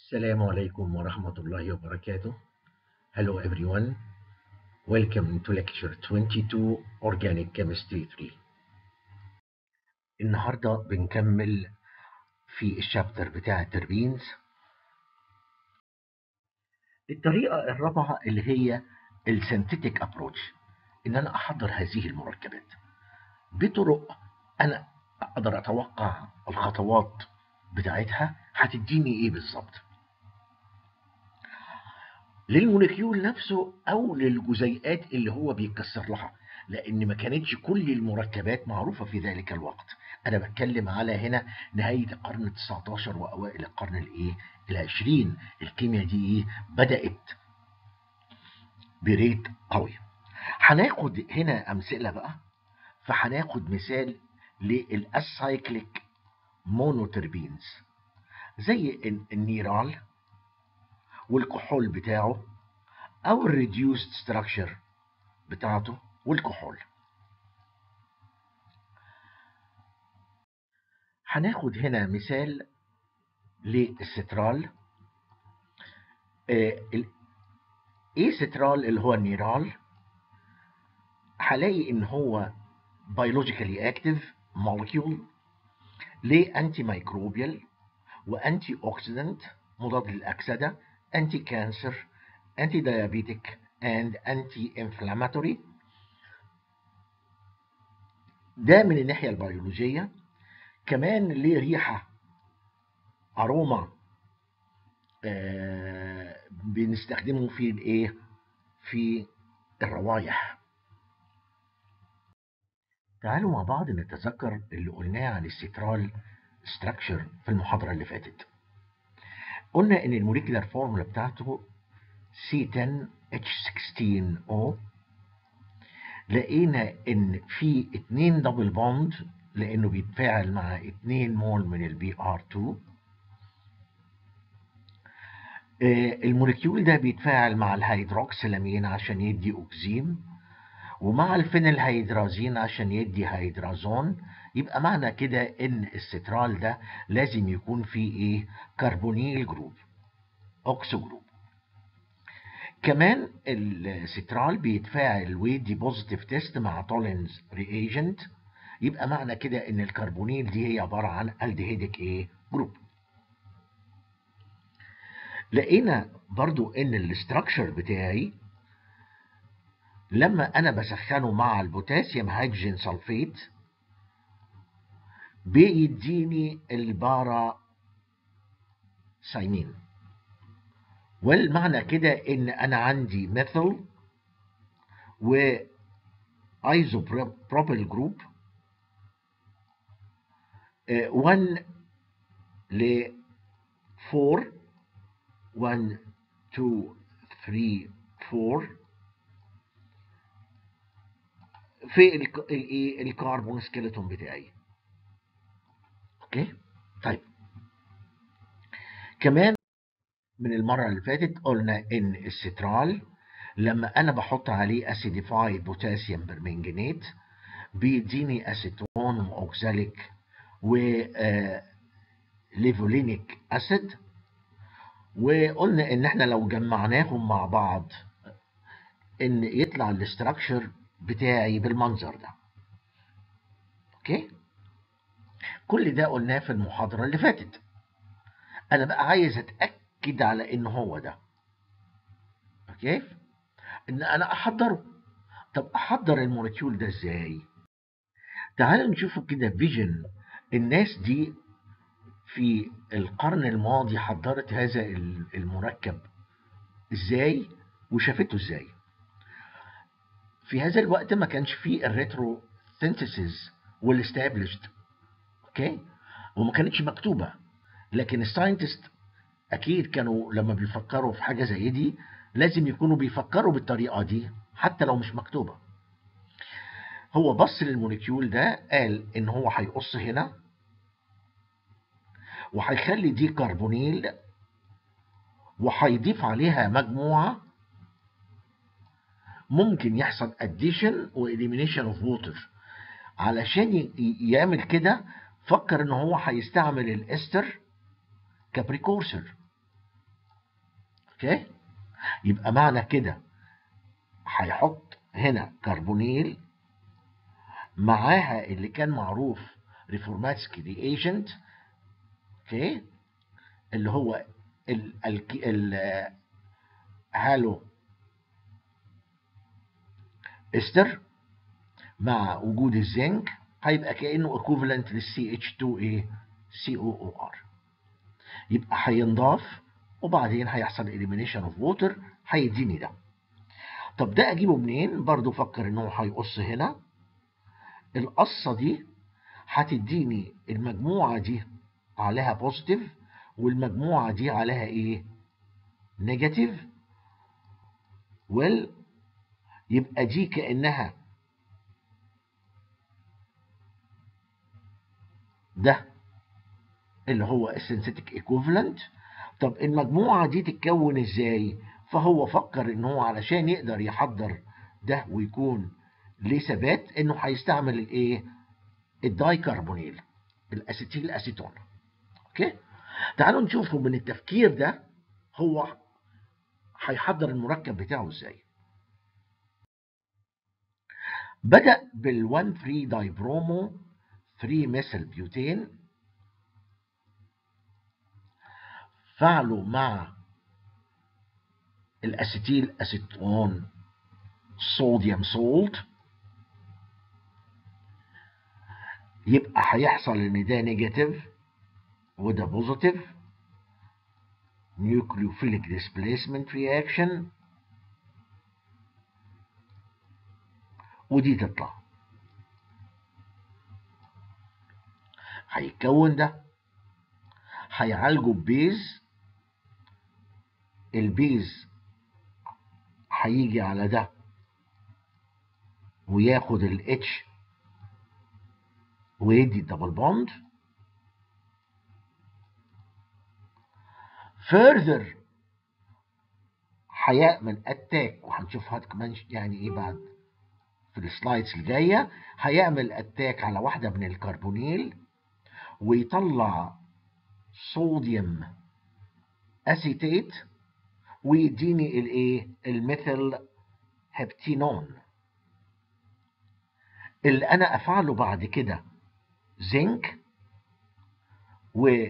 السلام عليكم ورحمة الله وبركاته. Hello everyone. Welcome to lecture 22 Organic Chemistry 3. النهاردة بنكمل في الشابتر بتاع التربينز. الطريقة الرابعة اللي هي السينثيتيك ابروتش ان انا احضر هذه المركبات بطرق انا اقدر اتوقع الخطوات بتاعتها هتديني ايه بالظبط للموليكيول نفسه او للجزيئات اللي هو بيتكسر لها لان ما كانتش كل المركبات معروفه في ذلك الوقت انا بتكلم على هنا نهايه القرن ال 19 واوائل القرن الايه العشرين الكيمياء دي ايه بدات بريت قوي هناخد هنا امثله بقى فهناخد مثال للاسايكليك مونوتربينز زي النيرال والكحول بتاعه او الريديوست ستراكشر بتاعته والكحول هناخد هنا مثال للسترال ايه سترال اللي هو النيرال هلاقي ان هو بيولوجيكالي اكتيف مولكيول ليه انتي ميكروبيال وانتي اوكسيدنت مضاد للاكسده انتي كانسر انتي دايابيتيك اند انتي انفلاماتوري ده من الناحيه البيولوجيه كمان ليه ريحه اروما آه بنستخدمه في الايه في الروايح تعالوا مع بعض نتذكر اللي قلناه عن السترال ستراكشر في المحاضره اللي فاتت قلنا ان الموليكولار فورمولا بتاعته C10H16O لقينا ان في اتنين دبل بوند لانه بيتفاعل مع اتنين مول من البي ار 2 الموليكيول ده بيتفاعل مع الهيدروكسيلامين عشان يدي اوكسيم ومع الفينيل هيدرازين عشان يدي هيدرازون يبقى معنى كده ان السترال ده لازم يكون فيه ايه كربونيل جروب اوكسو جروب كمان السترال بيتفاعل ويدي بوزيتيف تيست مع تولينز رياجنت يبقى معنى كده ان الكربونيل دي هي عباره عن الدهيدك ايه جروب لقينا برضو ان الاستراكشر بتاعي لما انا بسخنه مع البوتاسيوم هيدروجين سلفيت بيديني البارا سايمين والمعنى كده ان انا عندي ميثل و ايزوبروبيل جروب 1 ل 4 1 2 3 4 في الكربون سكيلتون بتاعي اوكي طيب كمان من المره اللي فاتت قلنا ان السترال لما انا بحط عليه اسيديفايد بوتاسيوم برمنجانيت بيديني اسيتون واوكزاليك و ليفولينيك اسيد وقلنا ان احنا لو جمعناهم مع بعض ان يطلع الاستراكشر بتاعي بالمنظر ده اوكي كل ده قلناه في المحاضره اللي فاتت انا بقى عايز اتاكد على ان هو ده اوكي ان انا احضره طب احضر الموليكيول ده ازاي تعالوا نشوفوا كده فيجن الناس دي في القرن الماضي حضرت هذا المركب ازاي وشافته ازاي في هذا الوقت ما كانش فيه الريترو سينثيسيس والاستابلشد اوكي وما كانتش مكتوبه لكن الساينتست اكيد كانوا لما بيفكروا في حاجه زي دي لازم يكونوا بيفكروا بالطريقه دي حتى لو مش مكتوبه هو بص للموليكيول ده قال ان هو هيقص هنا وهيخلي دي كربونيل وهيضيف عليها مجموعه ممكن يحصل addition و elimination of water علشان يعمل كده فكر ان هو هيستعمل الاستر كبريكورسر اوكي يبقى معنى كده هيحط هنا كربونيل معاها اللي كان معروف ريفورماتسكي دي ايجنت اوكي اللي هو ال ال ال هالو استر مع وجود الزنك هيبقى كانه ايكوفالنت للسي اتش 2 ايه سي او او ار يبقى هينضاف وبعدين هيحصل elimination of water هيديني ده طب ده اجيبه منين برضو فكر ان هو هيقص هنا القصة دي هتديني المجموعة دي عليها بوزيتيف والمجموعة دي عليها ايه نيجاتيف ويل يبقى دي كأنها ده اللي هو السينثيتك ايكوفالنت طب المجموعة دي تتكون ازاي فهو فكر ان هو علشان يقدر يحضر ده ويكون ليه ثبات انه هيستعمل الايه الدايكربونيل الاسيتيل اسيتون اوكي تعالوا نشوفه من التفكير ده هو هيحضر المركب بتاعه ازاي بدأ بال 1 3 دايبرومو 3 ميثيل بيوتين فعله مع الاسيتيل اسيتون صوديوم سولت يبقى هيحصل ان ده نيجاتيف وده بوزيتيف nucleophilic displacement reaction ودي تطلع هيتكون ده هيعالجوا ببيز البيز هيجي على ده وياخد الاتش ويدي الدبل بوند further هيعمل اتاك وهنشوفها كمان يعني ايه بعد في السلايدز الجايه هيعمل اتاك على واحده من الكربونيل ويطلع صوديوم اسيتيت ويديني الايه الميثيل هبتينون اللي انا افعله بعد كده زنك و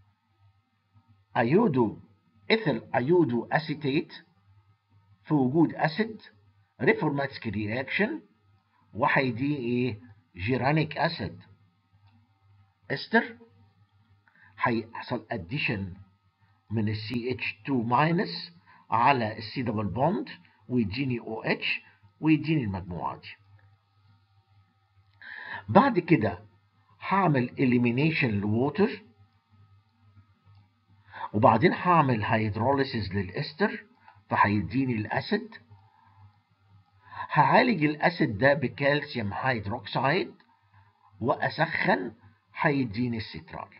ايودو ايثيل ايودو اسيتيت في وجود اسيد ريفورماتسكي رياكشن وهيدي ايه جيرانيك اسيد استر هيحصل اديشن من السي اتش 2 ماينس على السي دبل بوند ويديني او اتش ويديني المجموعه دي بعد كده هعمل elimination لووتر وبعدين هعمل هيدروليسيس للاستر فهيديني الاسيد هعالج الاسيد ده بكالسيوم هيدروكسيد واسخن هيديني السترال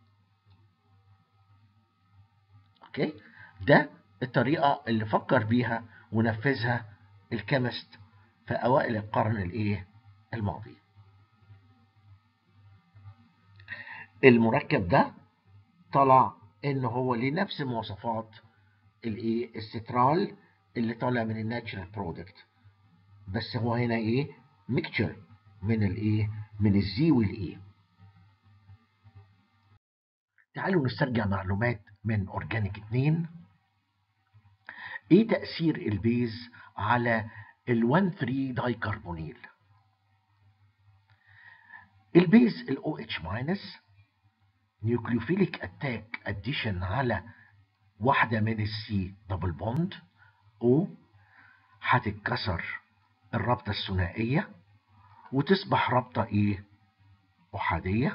اوكي ده الطريقه اللي فكر بيها ونفذها الكيمست في اوائل القرن الايه الماضي المركب ده طلع ان هو ليه نفس مواصفات الايه السترال اللي طالع من الناتشرال برودكت بس هو هنا ايه ميكتشر من الايه من الزي والاي تعالوا نسترجع معلومات من اورجانيك 2 ايه تاثير البيز على ال 1 3 دايكربونيل البيز ال OH ماينس نيوكليوفيليك اتاك اديشن على واحدة من السي دبل بوند او هتتكسر الرابطة الثنائية وتصبح رابطة ايه احادية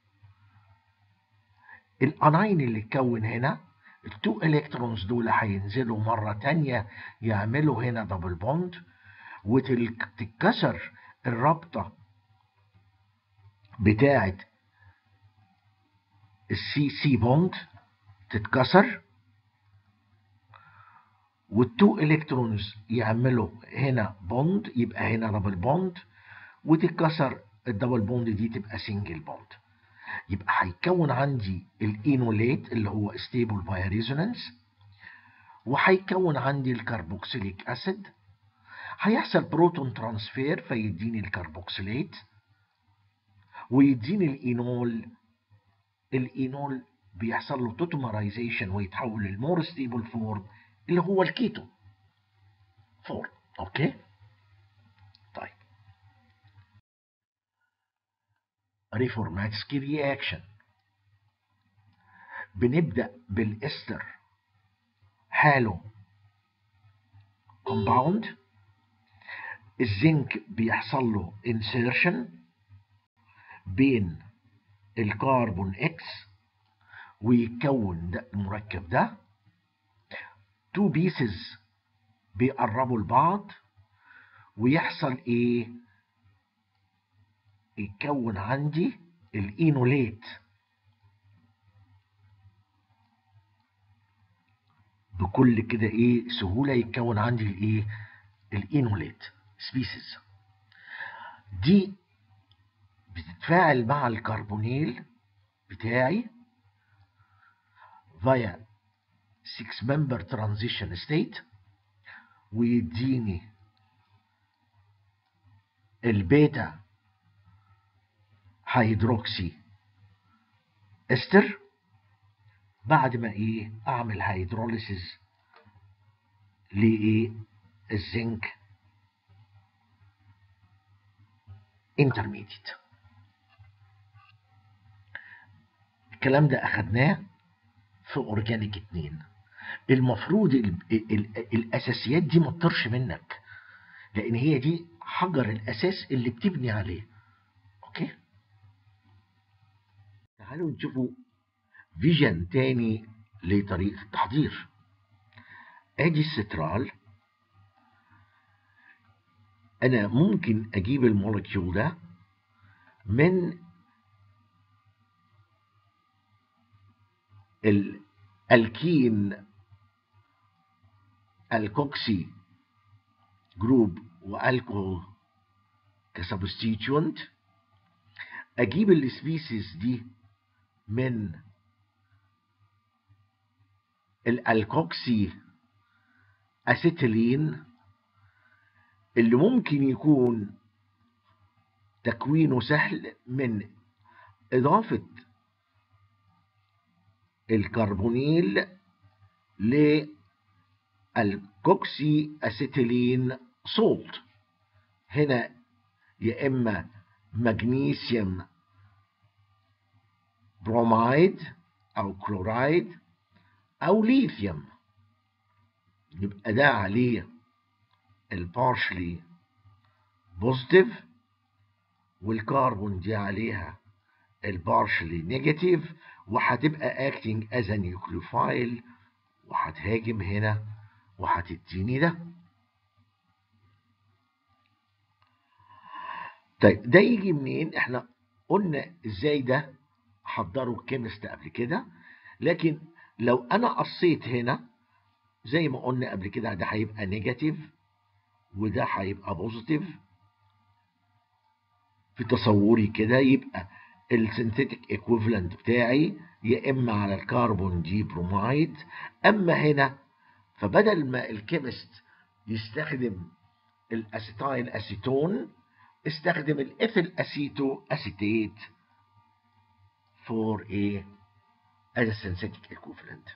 الاناين اللي اتكون هنا التو الكترونز دول هينزلوا مرة تانية يعملوا هنا دبل بوند وتتكسر الرابطة بتاعة السي سي بوند تتكسر والتو الكترونز يعملوا هنا بوند يبقى هنا دبل بوند وتتكسر الدبل بوند دي تبقى سنجل بوند يبقى هيكون عندي الانوليت اللي هو ستيبل باي ريزونانس وهيكون عندي الكربوكسيليك اسيد هيحصل بروتون ترانسفير فيديني الكربوكسيليت ويديني الاينول الاينول بيحصل له توتومرايزيشن ويتحول للمور ستيبل فورم اللي هو الكيتو فورم اوكي طيب ريفورماتسكي رياكشن بنبدا بالاستر هالو كومباوند الزنك بيحصل له انسيرشن بين الكربون اكس ويكون ده المركب ده تو بيسز بيقربوا لبعض ويحصل ايه يتكون عندي الاينوليت بكل كده ايه سهوله يتكون عندي الايه الاينوليت سبيسيز دي بتتفاعل مع الكربونيل بتاعي فيا 6 member transition state ويديني البيتا هيدروكسي استر بعد ما ايه اعمل هيدروليسيس لايه الزنك انترميديت الكلام ده اخدناه في اورجانيك 2 المفروض ال ال الاساسيات دي ما تطرش منك لان هي دي حجر الاساس اللي بتبني عليه اوكي تعالوا نشوفوا فيجن تاني لطريقه التحضير ادي السترال انا ممكن اجيب المولكيول ده من الالكين الكوكسي جروب والكحول كسبستيتيونت اجيب السبيسيز دي من الالكوكسي اسيتيلين اللي ممكن يكون تكوينه سهل من اضافه الكربونيل للكوكسي اسيتيلين سولت هنا يا اما مغنيسيوم برومايد او كلورايد او ليثيوم يبقى ده عليه البارشلي بوزيتيف والكربون دي عليها البارشلي نيجاتيف وهتبقى اكتنج از نيوكليوفايل وهتهاجم هنا وهتديني ده طيب ده يجي منين احنا قلنا ازاي ده حضروا الكيمست قبل كده لكن لو انا قصيت هنا زي ما قلنا قبل كده ده هيبقى نيجاتيف وده هيبقى بوزيتيف في تصوري كده يبقى السنتيتيك ايكويفالنت بتاعي يا اما على الكربون دي برومايد اما هنا فبدل ما الكيمست يستخدم الاسيتايل اسيتون استخدم الايثيل اسيتو اسيتيت for a as a synthetic equivalent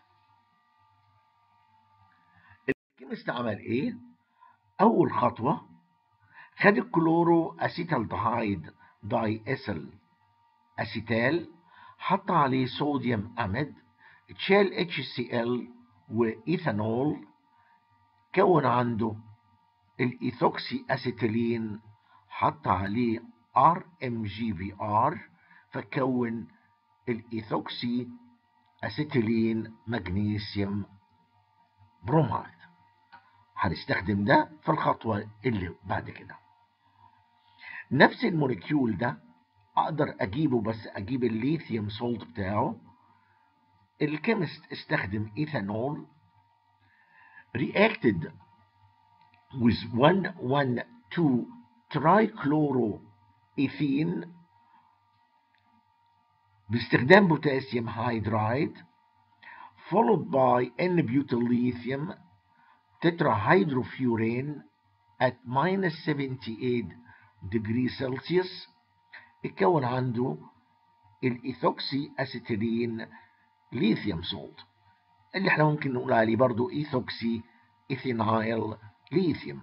الكيمست عمل ايه اول خطوه خد الكلورو اسيتالدهايد داي ايثيل اسيتال حط عليه صوديوم اميد اتشال اتش سي ال وايثانول كون عنده الايثوكسي اسيتيلين حط عليه ار ام جي في ار فكون الايثوكسي اسيتيلين مغنيسيوم برومايد هنستخدم ده في الخطوة اللي بعد كده نفس الموليكيول ده اقدر اجيبه بس اجيب الليثيوم سولت بتاعه الكيمست استخدم ايثانول reacted with 112 trichloroethene باستخدام بوتاسيوم هيدرايد followed by N-butyllithium tetrahydrofurane at minus 78 degree Celsius اتكون عنده الايثوكسي اسيتيلين ليثيوم سولت اللي احنا ممكن نقول عليه برضو ايثوكسي ايثينايل ليثيوم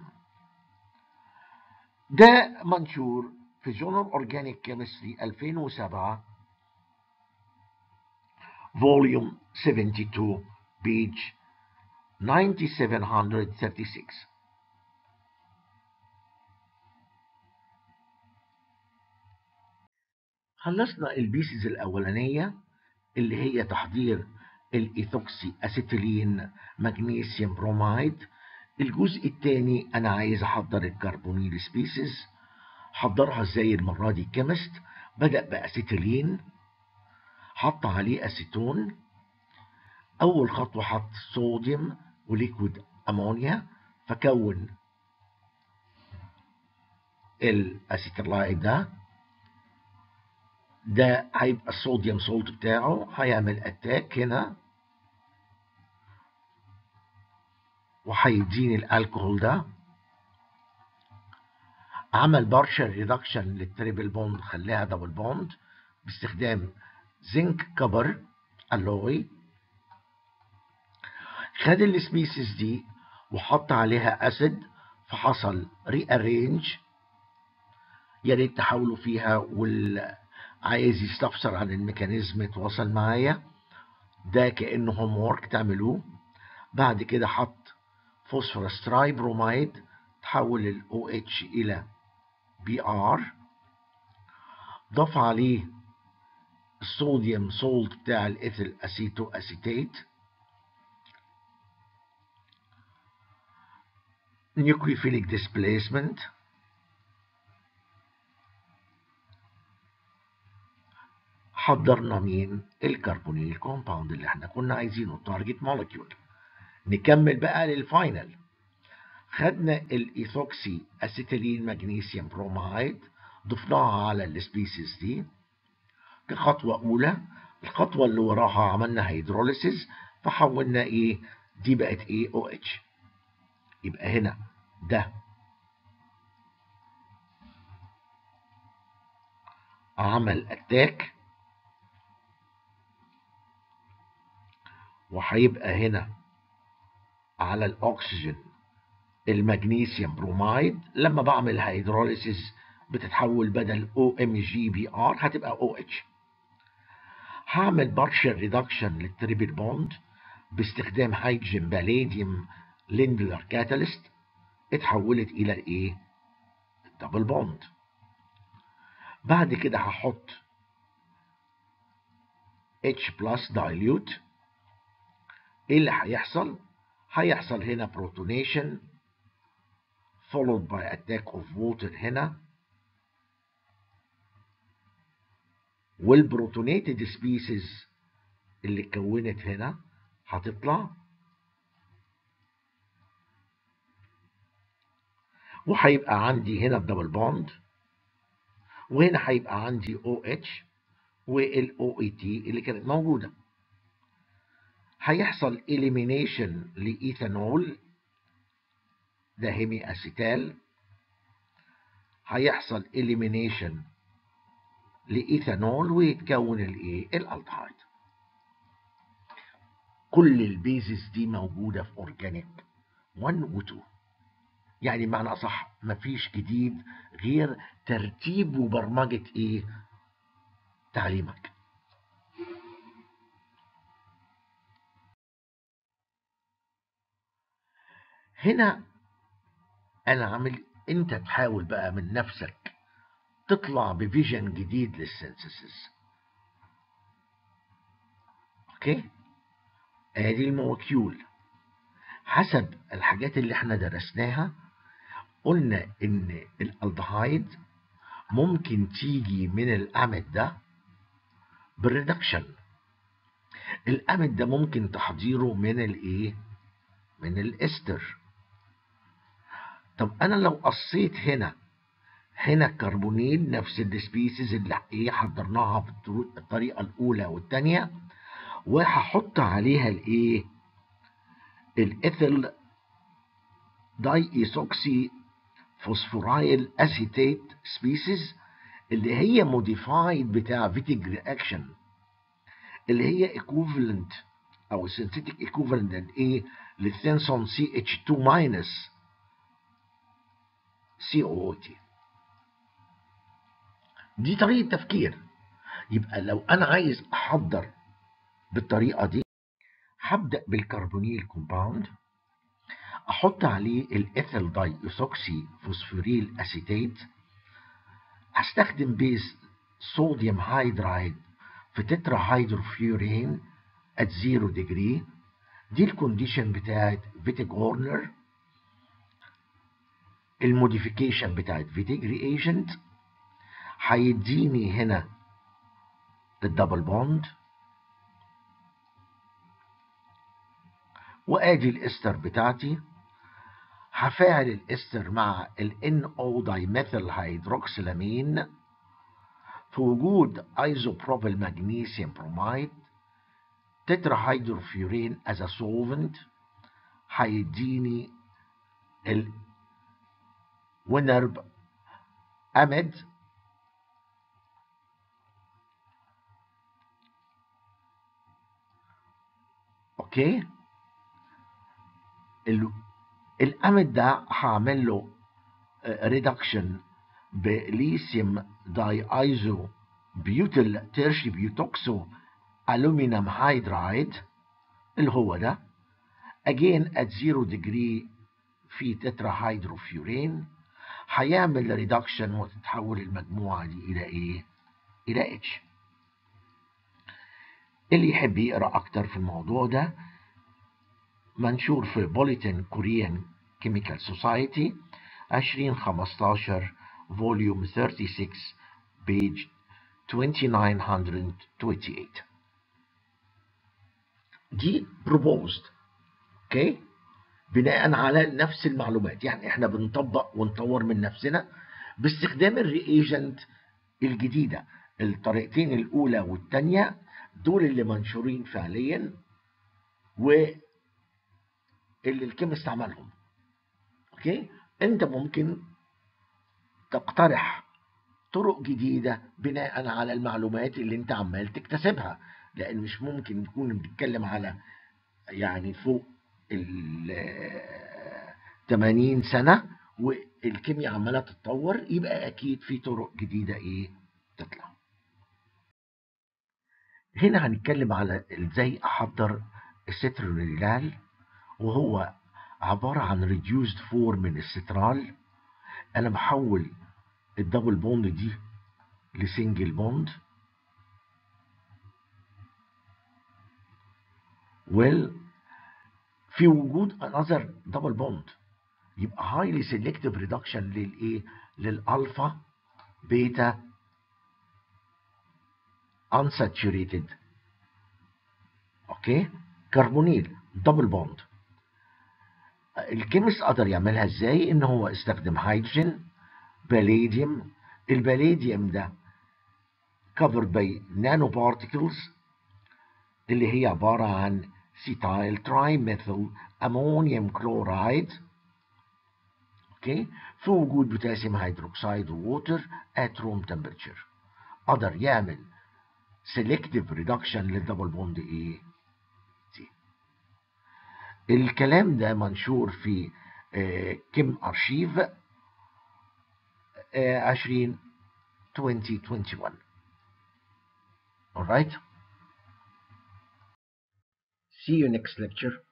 ده منشور في جورنال اورجانيك كيمستري 2007 فوليوم 72 بيج 9736 خلصنا البيسز الأولانية اللي هي تحضير الإيثوكسي أسيتيلين مغنيسيوم برومايد الجزء الثاني أنا عايز أحضر الكربونيل سبيسيز حضرها ازاي المرة دي كيمست بدأ بأسيتيلين حط عليه أسيتون أول خطوة حط صوديوم وليكويد أمونيا فكون الأسيتيلايد ده ده هيبقى الصوديوم سولت بتاعه هيعمل اتاك هنا وهيديني الالكوهول ده عمل بارشل ريدكشن للتريبل بوند خلاها دبل بوند باستخدام زنك كبر الوي خد السبيسيز دي وحط عليها اسيد فحصل ري ارينج يا ريت تحاولوا فيها وال عايز يستفسر عن الميكانيزم اتواصل معايا ده كانه هوم وورك تعملوه بعد كده حط فوسفورس تراي برومايد تحول ال OH الى بي ار ضاف عليه الصوديوم سولت بتاع الايثيل اسيتو اسيتيت نيوكليوفيليك ديسبليسمنت حضرنا مين الكربونيل كومباوند اللي احنا كنا عايزينه التارجت مولكيول نكمل بقى للفاينل خدنا الايثوكسي اسيتيلين مغنيسيوم برومايد ضفناها على السبيسيز دي كخطوة أولى الخطوة اللي وراها عملنا هيدروليسيز فحولنا ايه دي بقت ايه او اتش يبقى هنا ده عمل اتاك وهيبقى هنا على الاكسجين المغنيسيوم برومايد لما بعمل هيدروليسيس بتتحول بدل او ام جي بي ار هتبقى او اتش هعمل بارشل ريدكشن للتريبل بوند باستخدام هيدروجين باليديوم ليندلر كاتاليست اتحولت الى الايه الدبل بوند بعد كده هحط H بلس دايليوت ايه اللي هيحصل هيحصل هنا بروتونيشن followed by attack of water هنا والبروتونيتد سبيسيز اللي اتكونت هنا هتطلع وهيبقى عندي هنا الدبل بوند وهنا هيبقى عندي او اتش والاو اي تي اللي كانت موجوده هيحصل elimination لإيثانول ده هيمي أسيتال هيحصل elimination لإيثانول ويتكون الإيه؟ الألدهايد كل البيزس دي موجودة في أورجانيك 1 و 2 يعني معنى أصح مفيش جديد غير ترتيب وبرمجة إيه؟ تعليمك هنا انا عامل انت تحاول بقى من نفسك تطلع بفيجن جديد للسينثيسيس اوكي ادي المولكيول حسب الحاجات اللي احنا درسناها قلنا ان الالدهايد ممكن تيجي من الامد ده بالريدكشن الامد ده ممكن تحضيره من الايه من الاستر طب انا لو قصيت هنا هنا الكربونيل نفس السبيسيز اللي ايه حضرناها بالطريقه الاولى والثانيه وهحط عليها الايه الايثيل داي ايثوكسي فوسفورايل اسيتيت سبيسيز اللي هي موديفايد بتاع فيتيج رياكشن اللي هي ايكوفالنت او سينثيتيك ايكوفالنت لايه للثينسون سي اتش 2 ماينس سي او تي دي طريقه تفكير يبقى لو انا عايز احضر بالطريقه دي هبدا بالكربونيل كومباوند احط عليه الايثيل داي ايثوكسي فوسفوريل اسيتيت هستخدم بيز صوديوم هيدرايد في تترا هيدروفيورين at 0 ديجري دي الكونديشن بتاعت فيتيج هورنر الموديفيكيشن بتاعت فيتيج رياجنت هيديني هنا الدبل بوند وادي الاستر بتاعتي هفاعل الاستر مع ال NO دايميثيل هيدروكسيلامين في وجود ايزوبروبيل مغنيسيوم برومايد تترا هيدروفيورين از solvent هيديني ال ونرب امد اوكي الامد ده هعمل له ريدكشن بليثيوم داي ايزو بيوتل تيرشي بيوتوكسو الومنيوم هيدرايد اللي هو ده again at 0 degree في تترا هيدروفيورين هيعمل ريدكشن وتتحول المجموعة دي إلى إيه؟ إلى اتش. اللي يحب يقرأ أكتر في الموضوع ده منشور في بوليتن كوريان كيميكال سوسايتي 2015 فوليوم 36 بيج 2928 دي proposed اوكي okay. بناء على نفس المعلومات يعني احنا بنطبق ونطور من نفسنا باستخدام الرياجنت الجديده الطريقتين الاولى والثانيه دول اللي منشورين فعليا واللي الكيمست عملهم اوكي انت ممكن تقترح طرق جديده بناء على المعلومات اللي انت عمال تكتسبها لان مش ممكن نكون بنتكلم على يعني فوق ال 80 سنة والكيمياء عمالة تتطور يبقى أكيد في طرق جديدة إيه تطلع. هنا هنتكلم على إزاي أحضر السترونيلال وهو عبارة عن ريديوزد فور من السترال أنا بحول الدبل بوند دي لسنجل بوند ويل في وجود another double bond يبقى highly selective reduction للايه للالفا بيتا unsaturated اوكي كربونيل دبل بوند الكيمست قدر يعملها ازاي ان هو استخدم هيدروجين بلاديوم البلاديوم ده covered by nanoparticles اللي هي عبارة عن سيتايل ترايميثيل امونيوم كلورايد اوكي في وجود بوتاسيوم هيدروكسيد ووتر at room temperature قدر يعمل selective reduction للدبل بوند ايه دي الكلام ده منشور في آه كيم ارشيف آه 20 2021 alright See you next lecture.